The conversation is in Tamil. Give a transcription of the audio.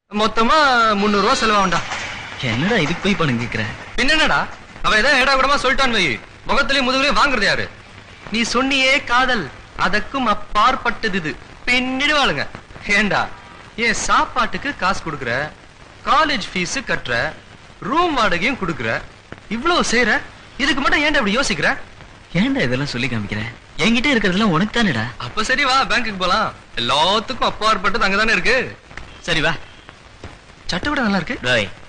மொத்தமா முந்நூறு ரூபா செலவாகும்டா என்னடா இதுக்கு போய் பணம் கேக்குற பின்ன என்னடா அவன் ஏதோ ஏடா கூடமா சொல்லிட்டான் வை முகத்திலயும் முதுகுலயும் வாங்குறது யாரு நீ சொன்னியே காதல் அதற்கும் அப்பாற்பட்டது இது பின்னிடுவாளுங்க ஏண்டா ஏன் சாப்பாட்டுக்கு காசு கொடுக்குற காலேஜ் ஃபீஸ் கட்டுற ரூம் வாடகையும் கொடுக்குற இவ்வளவு செய்யற இதுக்கு மட்டும் ஏன்டா இப்படி யோசிக்கிற ஏன்டா இதெல்லாம் சொல்லி காமிக்கிற என்கிட்ட இருக்கிறதெல்லாம் உனக்கு தானேடா அப்ப சரி வா பேங்க்குக்கு போலாம் எல்லாத்துக்கும் அப்பாற்பட்டது அங்கதானே இருக்கு சரி வா சட்டை விட நல்லா இருக்கு டேய்